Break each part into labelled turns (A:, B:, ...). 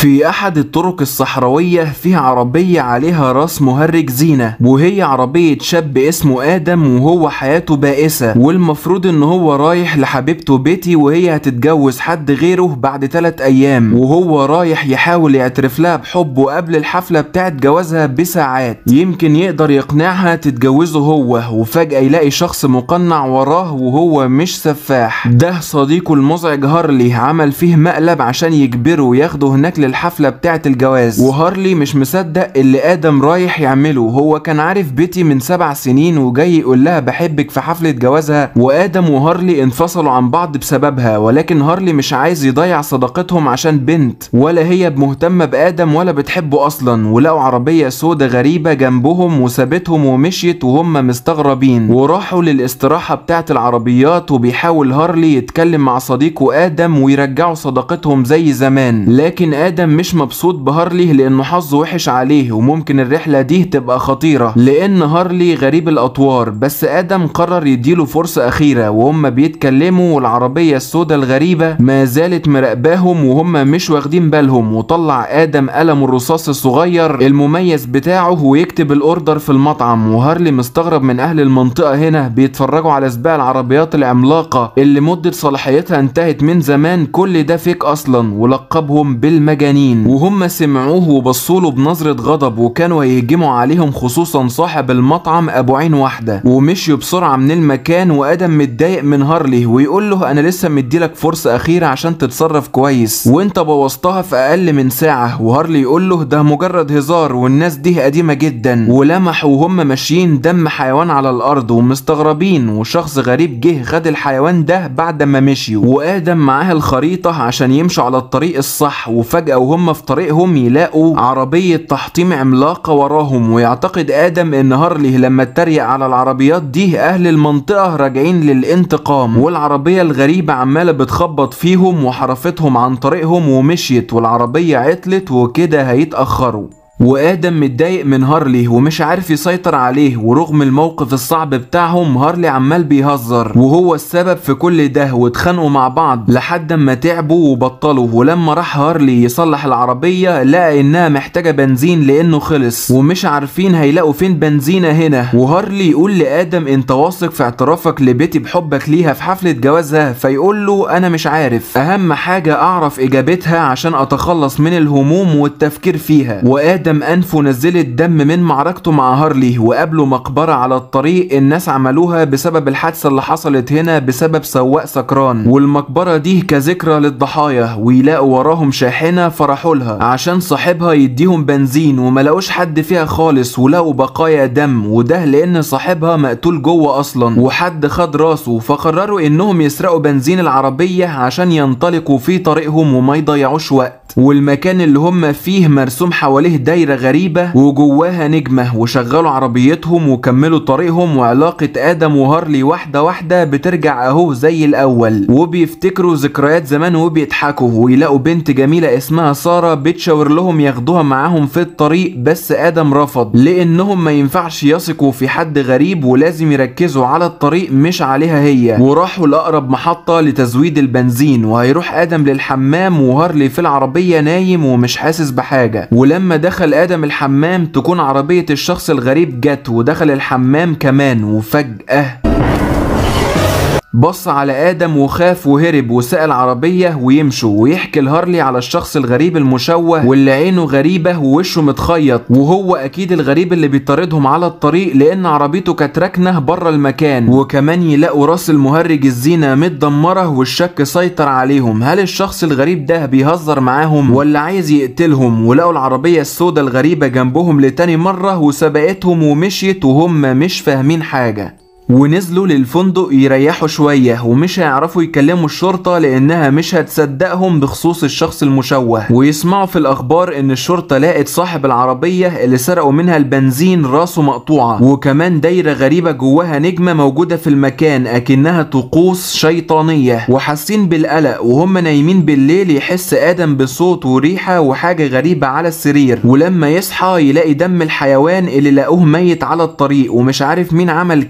A: في احد الطرق الصحراوية فيها عربية عليها راس مهرج زينة وهي عربية شاب اسمه ادم وهو حياته بائسة والمفروض ان هو رايح لحبيبته بيتي وهي هتتجوز حد غيره بعد 3 ايام وهو رايح يحاول يعترف لها بحبه قبل الحفلة بتاعت جوازها بساعات يمكن يقدر يقنعها تتجوزه هو وفجأة يلاقي شخص مقنع وراه وهو مش سفاح ده صديقه المزعج هارلي عمل فيه مقلب عشان يجبره ياخده هناك للحفلة بتاعة الجواز وهارلي مش مصدق اللي آدم رايح يعمله هو كان عارف بيتي من سبع سنين وجاي يقول لها بحبك في حفلة جوازها وآدم وهارلي انفصلوا عن بعض بسببها ولكن هارلي مش عايز يضيع صداقتهم عشان بنت ولا هي مهتمة بآدم ولا بتحبه أصلا ولقوا عربية سودة غريبة جنبهم وسابتهم ومشيت وهم مستغربين وراحوا للاستراحة بتاعة العربيات وبيحاول هارلي يتكلم مع صديقه آدم ويرجعوا صداقتهم زي زمان لكن آدم مش مبسوط بهارلي لأنه حظه وحش عليه وممكن الرحلة دي تبقى خطيرة لأن هارلي غريب الأطوار بس آدم قرر يديله فرصة أخيرة وهم بيتكلموا والعربية السوداء الغريبة ما زالت مراقباهم وهم مش واخدين بالهم وطلع آدم قلم الرصاص الصغير المميز بتاعه ويكتب الأوردر في المطعم وهارلي مستغرب من أهل المنطقة هنا بيتفرجوا على سباق العربيات العملاقة اللي مدة صلاحيتها انتهت من زمان كل ده فيك أصلا ولقبهم بالمجانين وهم سمعوه وبصوا له بنظرة غضب وكانوا هيهجموا عليهم خصوصا صاحب المطعم أبو عين واحدة ومشيوا بسرعة من المكان وآدم متضايق من هارلي ويقول له أنا لسه مديلك فرصة أخيرة عشان تتصرف كويس وأنت بوظتها في أقل من ساعة وهارلي يقول له ده مجرد هزار والناس دي قديمة جدا ولمح وهم ماشيين دم حيوان على الأرض ومستغربين وشخص غريب جه خد الحيوان ده بعد ما مشيوا وآدم معاه الخريطة عشان يمشوا على الطريق الصح وفجأة وهم في طريقهم يلاقوا عربية تحطيم عملاقة وراهم ويعتقد آدم إن هارلي لما اتريق على العربيات دي أهل المنطقة راجعين للانتقام والعربية الغريبة عمالة بتخبط فيهم وحرفتهم عن طريقهم ومشيت والعربية عطلت وكده هيتأخروا وادم متضايق من هارلي ومش عارف يسيطر عليه ورغم الموقف الصعب بتاعهم هارلي عمال بيهزر وهو السبب في كل ده واتخانقوا مع بعض لحد ما تعبوا وبطلوا ولما راح هارلي يصلح العربية لقى انها محتاجة بنزين لانه خلص ومش عارفين هيلاقوا فين بنزينة هنا وهارلي يقول لادم انت واثق في اعترافك لبيتي بحبك ليها في حفلة جوازها فيقول له انا مش عارف اهم حاجة اعرف اجابتها عشان اتخلص من الهموم والتفكير فيها وادم آدم أنفه نزلت دم من معركته مع هارلي وقابله مقبرة على الطريق الناس عملوها بسبب الحادثة اللي حصلت هنا بسبب سواق سكران والمقبرة دي كذكرى للضحايا ويلاقوا وراهم شاحنة فرحوا لها عشان صاحبها يديهم بنزين وملاقوش حد فيها خالص ولقوا بقايا دم وده لأن صاحبها مقتول جوه أصلا وحد خد راسه فقرروا إنهم يسرقوا بنزين العربية عشان ينطلقوا في طريقهم وما يضيعوش وقت والمكان اللي هم فيه مرسوم حواليه دايرة غريبة وجواها نجمة وشغلوا عربيتهم وكملوا طريقهم وعلاقة آدم وهارلي واحدة واحدة بترجع أهو زي الأول وبيفتكروا ذكريات زمان وبيضحكوا ويلاقوا بنت جميلة اسمها سارة بتشاور لهم ياخدوها معاهم في الطريق بس آدم رفض لأنهم ما ينفعش يثقوا في حد غريب ولازم يركزوا على الطريق مش عليها هي وراحوا لأقرب محطة لتزويد البنزين وهيروح آدم للحمام وهارلي في العربية نايم ومش حاسس بحاجة ولما دخل آدم الحمام تكون عربية الشخص الغريب جت ودخل الحمام كمان وفجأة بص على ادم وخاف وهرب وسأل عربية ويمشوا ويحكي لهارلي على الشخص الغريب المشوه واللي عينه غريبة ووشه متخيط وهو اكيد الغريب اللي بيطاردهم على الطريق لان عربيته كانت راكنه بره المكان وكمان يلاقوا راس المهرج الزينة متدمرة والشك سيطر عليهم هل الشخص الغريب ده بيهزر معاهم ولا عايز يقتلهم ولقوا العربية السوداء الغريبة جنبهم لتاني مرة وسبقتهم ومشيت وهم مش فاهمين حاجة ونزلوا للفندق يريحوا شوية ومش هيعرفوا يكلموا الشرطة لأنها مش هتصدقهم بخصوص الشخص المشوه ويسمعوا في الأخبار إن الشرطة لقت صاحب العربية اللي سرقوا منها البنزين راسه مقطوعة وكمان دايرة غريبة جواها نجمة موجودة في المكان أكنها طقوس شيطانية وحاسين بالقلق وهم نايمين بالليل يحس آدم بصوت وريحة وحاجة غريبة على السرير ولما يصحى يلاقي دم الحيوان اللي لقوه ميت على الطريق ومش عارف مين عمل كده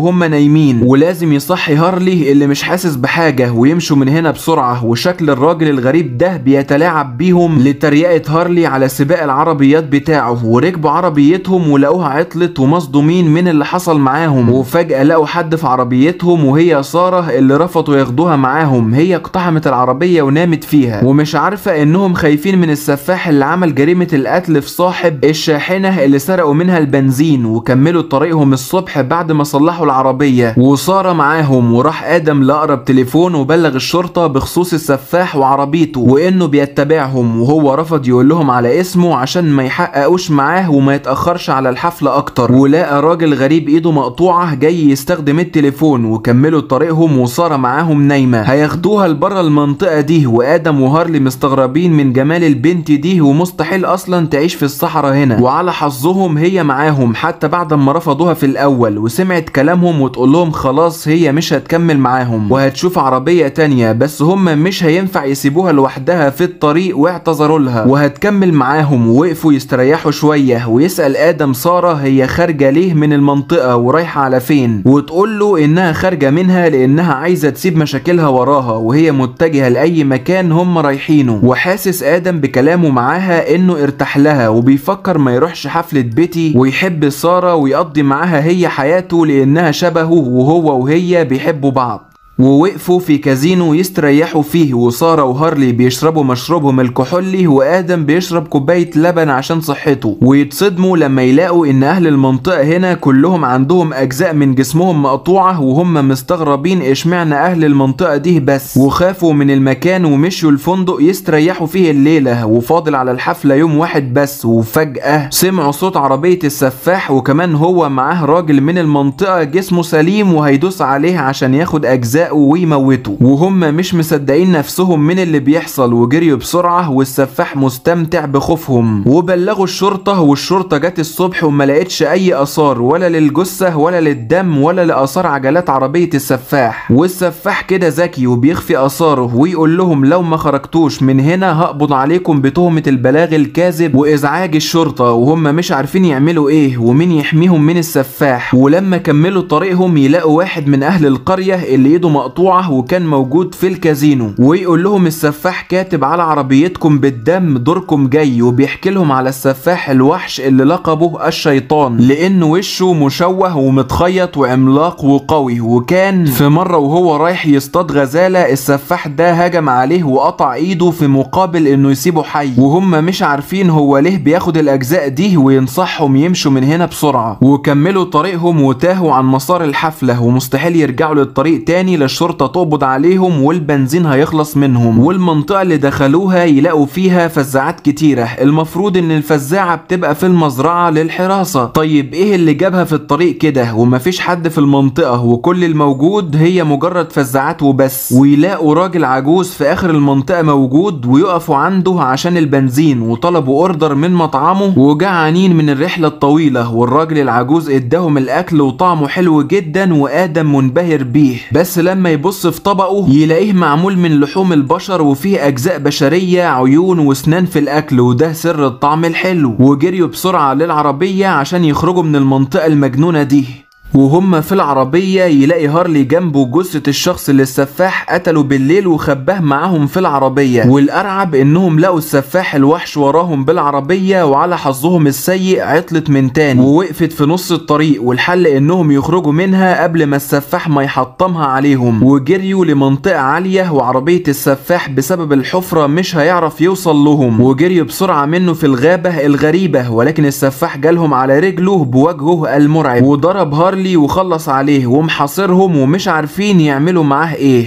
A: وهم نايمين ولازم يصحي هارلي اللي مش حاسس بحاجة ويمشوا من هنا بسرعة وشكل الراجل الغريب ده بيتلاعب بيهم لتريقة هارلي على سباق العربيات بتاعه وركبوا عربيتهم ولقوها عطلت ومصدومين من اللي حصل معاهم وفجأة لقوا حد في عربيتهم وهي سارة اللي رفضوا ياخدوها معاهم هي اقتحمت العربية ونامت فيها ومش عارفة انهم خايفين من السفاح اللي عمل جريمة القتل في صاحب الشاحنة اللي سرقوا منها البنزين وكملوا طريقهم الصبح بعد ما صلحوا العربية وسارة معاهم وراح ادم لأقرب تليفون وبلغ الشرطة بخصوص السفاح وعربيته وانه بيتبعهم وهو رفض يقول لهم على اسمه عشان ما يحققوش معاه وما يتأخرش على الحفلة اكتر ولقى راجل غريب ايده مقطوعة جاي يستخدم التليفون وكملوا طريقهم وسارة معاهم نايمة هياخدوها لبره المنطقة دي وادم وهارلي مستغربين من جمال البنت دي ومستحيل اصلا تعيش في الصحراء هنا وعلى حظهم هي معاهم حتى بعد ما رفضوها في الاول وسمعت كلامهم وتقول لهم خلاص هي مش هتكمل معاهم وهتشوف عربية تانية بس هم مش هينفع يسيبوها لوحدها في الطريق واعتذروا لها وهتكمل معاهم ووقفوا يستريحوا شوية ويسأل ادم سارة هي خارجة ليه من المنطقة ورايحة على فين وتقول له انها خارجة منها لانها عايزة تسيب مشاكلها وراها وهي متجهة لاي مكان هم رايحينه وحاسس ادم بكلامه معاها انه ارتاح لها وبيفكر ما يروحش حفلة بيتي ويحب سارة ويقضي معاها هي حياته لانها شبهه وهو وهي بيحبوا بعض ووقفوا في كازينو يستريحوا فيه وسارة وهارلي بيشربوا مشروبهم الكحولي وآدم بيشرب كوباية لبن عشان صحته ويتصدموا لما يلاقوا إن أهل المنطقة هنا كلهم عندهم أجزاء من جسمهم مقطوعة وهم مستغربين إشمعنى أهل المنطقة دي بس وخافوا من المكان ومشوا الفندق يستريحوا فيه الليلة وفاضل على الحفلة يوم واحد بس وفجأة سمعوا صوت عربية السفاح وكمان هو معاه راجل من المنطقة جسمه سليم وهيدوس عليه عشان ياخد أجزاء ويموتوا وهم مش مصدقين نفسهم من اللي بيحصل وجريوا بسرعة والسفاح مستمتع بخوفهم وبلغوا الشرطة والشرطة جت الصبح وما لقتش أي آثار ولا للجثة ولا للدم ولا لآثار عجلات عربية السفاح والسفاح كده ذكي وبيخفي آثاره ويقول لهم لو ما خرجتوش من هنا هقبض عليكم بتهمة البلاغ الكاذب وإزعاج الشرطة وهم مش عارفين يعملوا إيه ومين يحميهم من السفاح ولما كملوا طريقهم يلاقوا واحد من أهل القرية اللي إيده مقطوعة وكان موجود في الكازينو ويقول لهم السفاح كاتب على عربيتكم بالدم دوركم جاي وبيحكي لهم على السفاح الوحش اللي لقبه الشيطان لأن وشه مشوه ومتخيط وعملاق وقوي وكان في مرة وهو رايح يصطاد غزالة السفاح ده هجم عليه وقطع ايده في مقابل انه يسيبه حي وهم مش عارفين هو ليه بياخد الاجزاء دي وينصحهم يمشوا من هنا بسرعة وكملوا طريقهم وتاهوا عن مسار الحفلة ومستحيل يرجعوا للطريق تاني للشرطة تقبض عليهم والبنزين هيخلص منهم والمنطقة اللي دخلوها يلاقوا فيها فزاعات كتيرة المفروض ان الفزاعة بتبقى في المزرعة للحراسة طيب ايه اللي جابها في الطريق كده ومفيش حد في المنطقة وكل الموجود هي مجرد فزاعات وبس ويلاقوا راجل عجوز في اخر المنطقة موجود ويقفوا عنده عشان البنزين وطلبوا اوردر من مطعمه وجعانين من الرحلة الطويلة والراجل العجوز اداهم الاكل وطعمه حلو جدا وادم منبهر بيه بس لما يبص في طبقه يلاقيه معمول من لحوم البشر وفيه اجزاء بشرية عيون واسنان في الاكل وده سر الطعم الحلو وجريوا بسرعة للعربية عشان يخرجوا من المنطقة المجنونة دي وهم في العربية يلاقي هارلي جنبه جثة الشخص اللي السفاح قتله بالليل وخباه معاهم في العربية والأرعب إنهم لقوا السفاح الوحش وراهم بالعربية وعلى حظهم السيء عطلت من تاني ووقفت في نص الطريق والحل إنهم يخرجوا منها قبل ما السفاح ما يحطمها عليهم وجريوا لمنطقة عالية وعربية السفاح بسبب الحفرة مش هيعرف يوصل لهم وجريوا بسرعة منه في الغابة الغريبة ولكن السفاح جالهم على رجله بوجهه المرعب وضرب هارلي لي وخلص عليه ومحاصرهم ومش عارفين يعملوا معاه ايه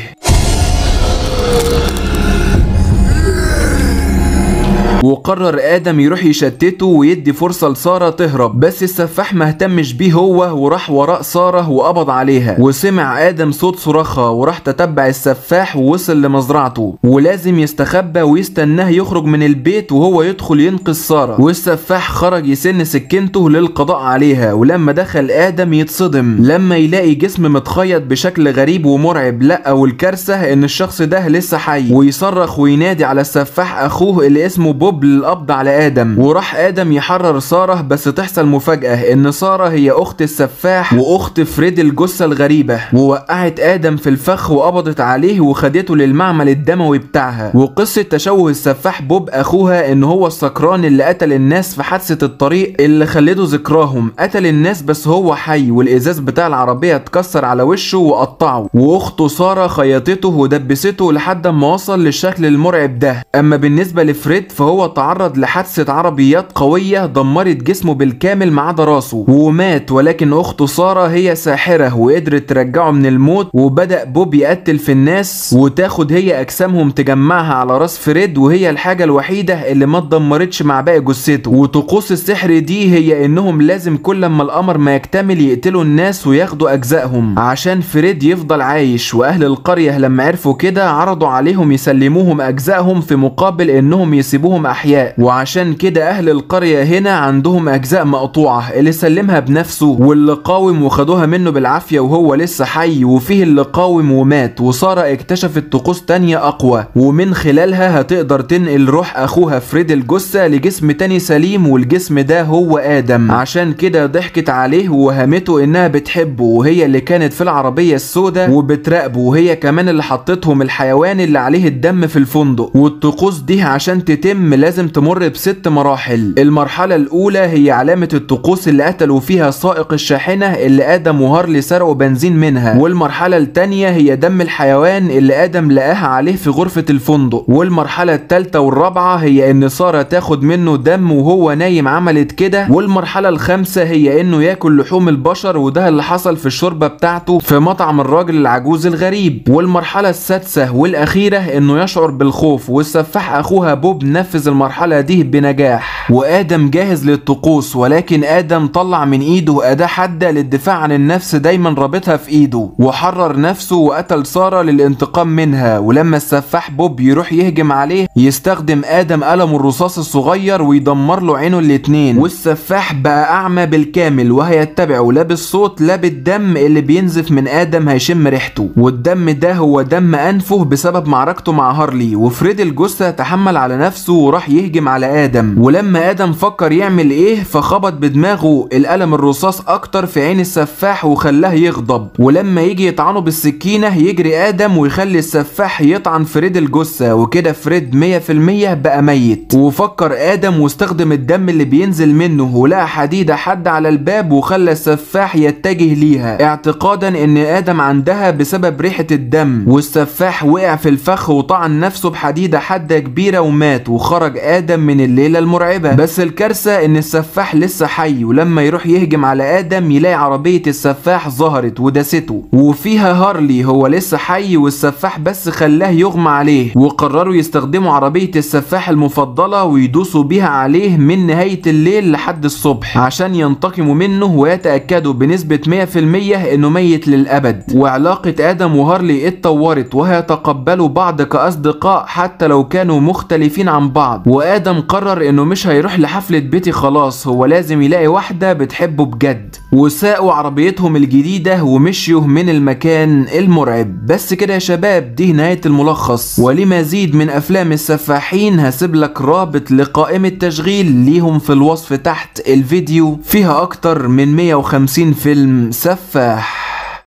A: وقرر ادم يروح يشتته ويدي فرصه لساره تهرب بس السفاح ما اهتمش بيه هو وراح وراء ساره وقبض عليها وسمع ادم صوت صراخها وراح تتبع السفاح ووصل لمزرعته ولازم يستخبى ويستناه يخرج من البيت وهو يدخل ينقذ ساره والسفاح خرج يسن سكينته للقضاء عليها ولما دخل ادم يتصدم لما يلاقي جسم متخيط بشكل غريب ومرعب لا والكارثه ان الشخص ده لسه حي ويصرخ وينادي على السفاح اخوه اللي اسمه بوب للقبض على ادم وراح ادم يحرر ساره بس تحصل مفاجاه ان ساره هي اخت السفاح واخت فريد الجثه الغريبه ووقعت ادم في الفخ وقبضت عليه وخدته للمعمل الدموي بتاعها وقصه تشوه السفاح بوب اخوها ان هو السكران اللي قتل الناس في حادثه الطريق اللي خلته ذكراهم قتل الناس بس هو حي والازاز بتاع العربيه اتكسر على وشه وقطعه واخته ساره خيطته ودبسته لحد ما وصل للشكل المرعب ده اما بالنسبه لفريد فهو تعرض لحادثه عربيات قويه دمرت جسمه بالكامل ما عدا راسه ومات ولكن اخته ساره هي ساحره وقدرت ترجعه من الموت وبدا بوب يقتل في الناس وتاخد هي اجسامهم تجمعها على راس فريد وهي الحاجه الوحيده اللي ما اتدمرتش مع باقي جثته وطقوس السحر دي هي انهم لازم كل لما القمر ما يكتمل يقتلوا الناس وياخدوا اجزائهم عشان فريد يفضل عايش واهل القريه لما عرفوا كده عرضوا عليهم يسلموهم اجزائهم في مقابل انهم يسيبوهم احياء وعشان كده اهل القريه هنا عندهم اجزاء مقطوعه اللي سلمها بنفسه واللي قاوم وخدوها منه بالعافيه وهو لسه حي وفيه اللي قاوم ومات وساره اكتشفت طقوس تانية اقوى ومن خلالها هتقدر تنقل روح اخوها فريد الجثه لجسم تاني سليم والجسم ده هو ادم عشان كده ضحكت عليه ووهمته انها بتحبه وهي اللي كانت في العربيه السوداء وبتراقبه وهي كمان اللي حطتهم الحيوان اللي عليه الدم في الفندق والطقوس دي عشان تتم لازم تمر بست مراحل المرحله الاولى هي علامه الطقوس اللي قتلوا فيها سائق الشاحنه اللي ادم وهارلي سرقوا بنزين منها والمرحله الثانيه هي دم الحيوان اللي ادم لقاها عليه في غرفه الفندق والمرحله الثالثه والرابعه هي ان ساره تاخد منه دم وهو نايم عملت كده والمرحله الخامسه هي انه ياكل لحوم البشر وده اللي حصل في الشوربه بتاعته في مطعم الراجل العجوز الغريب والمرحله السادسه والاخيره انه يشعر بالخوف والسفاح اخوها بوب نفذ المرحله دي بنجاح وادم جاهز للطقوس ولكن ادم طلع من ايده اداه حاده للدفاع عن النفس دايما رابطها في ايده وحرر نفسه وقتل ساره للانتقام منها ولما السفاح بوب يروح يهجم عليه يستخدم ادم قلم الرصاص الصغير ويدمر له عينه الاتنين والسفاح بقى اعمى بالكامل وهيتبعه لا بالصوت لا بالدم اللي بينزف من ادم هيشم ريحته والدم ده هو دم انفه بسبب معركته مع هارلي وفريد الجثه تحمل على نفسه وراح يهجم على ادم ولما ادم فكر يعمل ايه فخبط بدماغه القلم الرصاص اكتر في عين السفاح وخلاه يغضب ولما يجي يطعنه بالسكينه يجري ادم ويخلي السفاح يطعن فريد الجثه وكده فريد 100% بقى ميت وفكر ادم واستخدم الدم اللي بينزل منه ولقى حديده حد على الباب وخلى السفاح يتجه ليها اعتقادا ان ادم عندها بسبب ريحه الدم والسفاح وقع في الفخ وطعن نفسه بحديده حاده كبيره ومات وخرج ادم من الليله المرعبه بس الكارثه ان السفاح لسه حي ولما يروح يهجم على ادم يلاقي عربيه السفاح ظهرت وداسته وفيها هارلي هو لسه حي والسفاح بس خلاه يغمى عليه وقرروا يستخدموا عربيه السفاح المفضله ويدوسوا بيها عليه من نهايه الليل لحد الصبح عشان ينتقموا منه ويتاكدوا بنسبه 100% انه ميت للابد وعلاقه ادم وهارلي اتطورت وهيتقبلوا بعض كاصدقاء حتى لو كانوا مختلفين عن بعض وادم قرر انه مش هيروح لحفله بيتي خلاص هو لازم يلاقي واحده بتحبه بجد وساقوا عربيتهم الجديده ومشيوا من المكان المرعب بس كده يا شباب دي نهايه الملخص ولمزيد من افلام السفاحين هسيب لك رابط لقائمه تشغيل ليهم في الوصف تحت الفيديو فيها اكتر من 150 فيلم سفاح